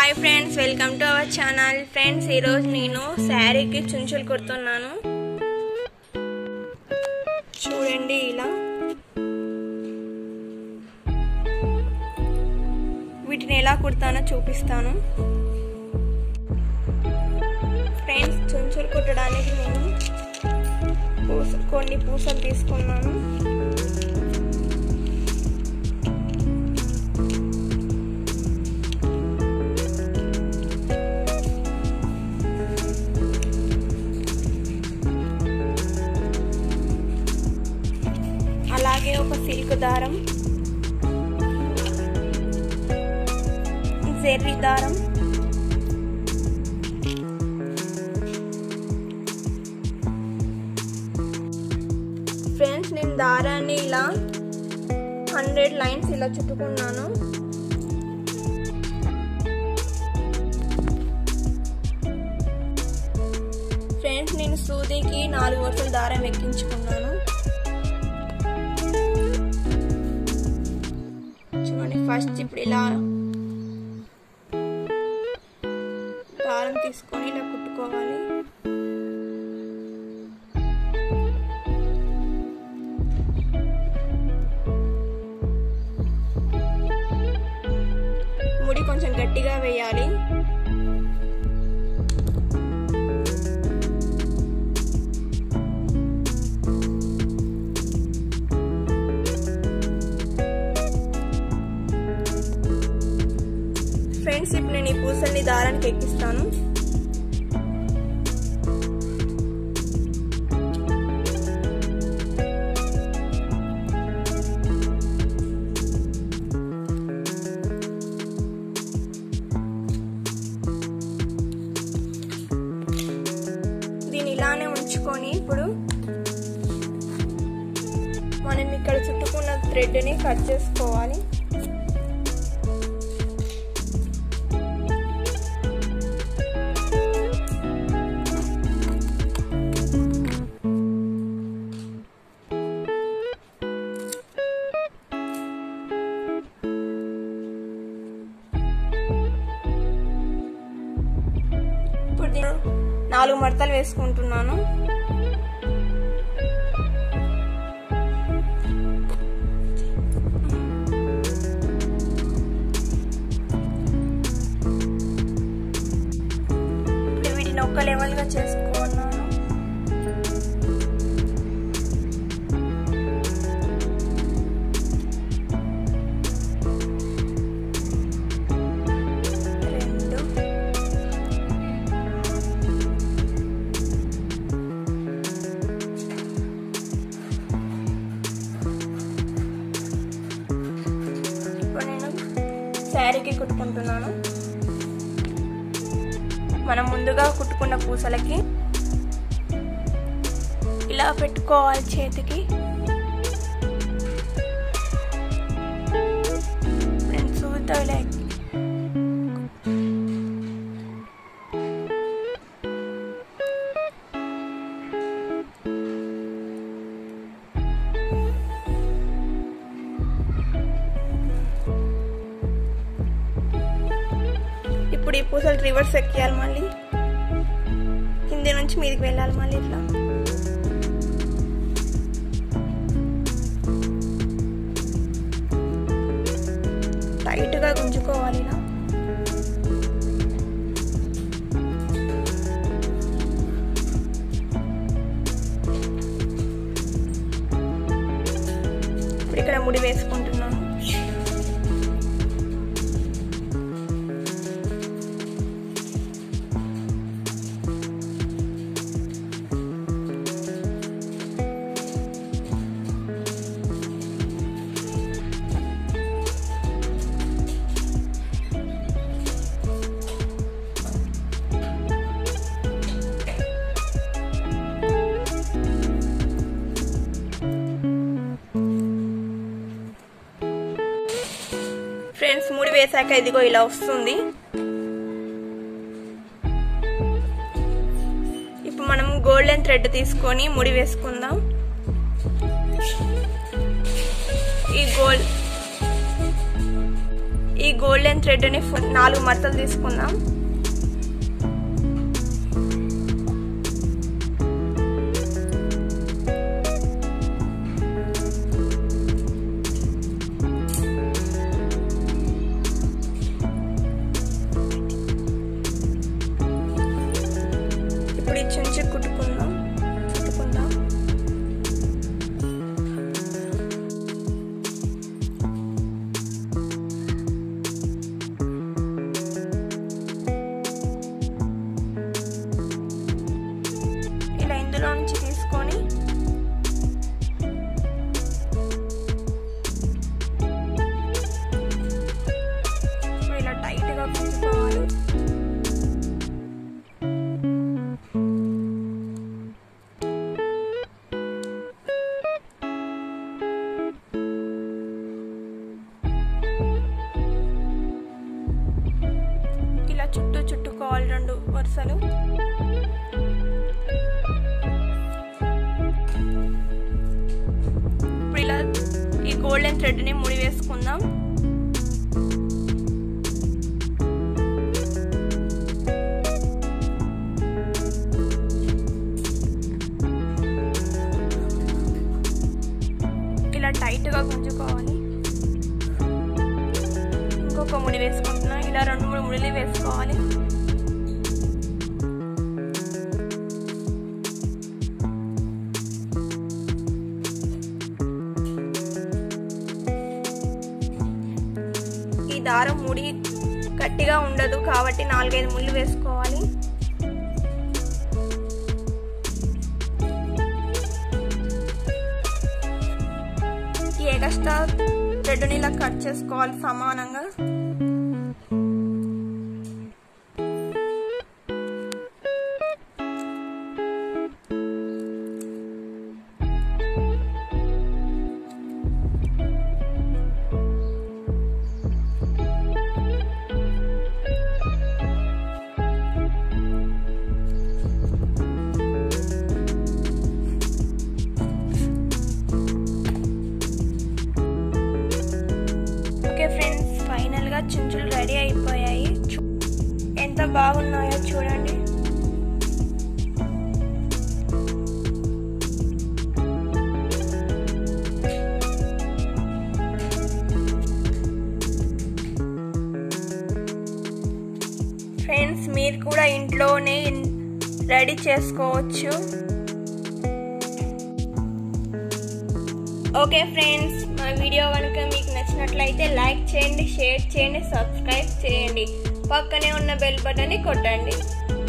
hi friends welcome to our channel friends ఈరోజు నేను శారీకి చుంచులు కుడుతున్నాను చూడండి ఇలా వీటిని ఎలా కుడతానో చూపిస్తాను ఫ్రెండ్స్ చుంచులు కుట్టడానికి నేను పూస కొన్ని పూసలు తీసుకున్నాను అలాగే ఒక సిల్క్ దారం జెర్రీ దారం ఫ్రెండ్స్ నేను దారాన్ని ఇలా హండ్రెడ్ లైన్స్ ఇలా చుట్టుకున్నాను ఫ్రెండ్స్ నేను సూదికి నాలుగు వరుసలు దారం ఎక్కించుకున్నాను చూడండి ఫస్ట్ ఇప్పుడు ఇలా దారం తీసుకొని ఇలా కుట్టుకోవాలి ముడి కొంచెం గట్టిగా వేయాలి ఫ్రెండ్స్ ఇప్పుడు నేను ఈ పూసల్ని దారానికి ఎక్కిస్తాను దీన్ని ఇలానే ఉంచుకొని ఇప్పుడు మనం ఇక్కడ చుట్టుకున్న థ్రెడ్ని కట్ చేసుకోవాలి ఇప్పుడు దీన్ని నాలుగు మడతలు వేసుకుంటున్నాను ఇప్పుడు వీటిని ఒక్క లెవెల్గా చేసుకున్నాను రెండు ఇప్పుడు నేను శారీకి కుట్టుకుంటున్నాను మనం ముందుగా కుట్టుకున్న పూసలకి ఇలా పెట్టుకోవాలి చేతికి నేను సూదితో ఇలా ఎక్కి- ఇప్పుడు ఈ పూసలు రివర్స్ ఎక్కియాలి మళ్ళీ కింద నుంచి మీదకి వెళ్ళాలి మళ్ళీ ఇట్లా టైట్గా గుంజుకోవాలి ఇలా ఇప్పుడు ఇక్కడ ముడి వేసుకుంటున్నాను ఫ్రెండ్స్ ముడి వేసాక ఇదిగో ఇలా వస్తుంది ఇప్పుడు మనం గోల్డెన్ థ్రెడ్ తీసుకొని ముడి వేసుకుందాం ఈ గోల్డ్ ఈ గోల్డెన్ థ్రెడ్ని నాలుగు మడతలు తీసుకుందాం ఇప్పుడు ఈ చుంచి కుట్టుకుందాం కుట్టుకుందాం ఇలా ఇందులో నుంచి తీసుకొని ఇప్పుడు ఇలా టైట్గా కుట్టుకోవాలి ఇలా చుట్టూ చుట్టుకోవాలి రెండు వరుసలు ఇప్పుడు ఇలా ఈ గోల్డెన్ థ్రెడ్ని ముడి వేసుకుందాం ఇలా టైట్గా గుంజుకోవాలి ఇంకొక ముడి వేసుకుంటున్నా ఇలా రెండు మూడు ముడిలు వేసుకోవాలి ఈ దారం ముడి గట్టిగా ఉండదు కాబట్టి నాలుగైదు ముళ్ళు వేసుకోవాలి ఈ ఎగస్ట్రా థ్రెడ్ని ఇలా కట్ చేసుకోవాలి సమానంగా ఓకే ఫ్రెండ్స్ ఫైనల్గా చుంచులు రెడీ అయిపోయాయి చూ- ఎంత బాగున్నాయో చూడండి ఫ్రెండ్స్ మీరు కూడా ఇంట్లోనే రెడీ చేసుకోవచ్చు ఓకే ఫ్రెండ్స్ మా వీడియో కనుక మీకు నచ్చినట్లయితే లైక్ చేయండి షేర్ చేయండి సబ్స్క్రైబ్ చేయండి పక్కనే ఉన్న బెల్ బటన్ని కొట్టండి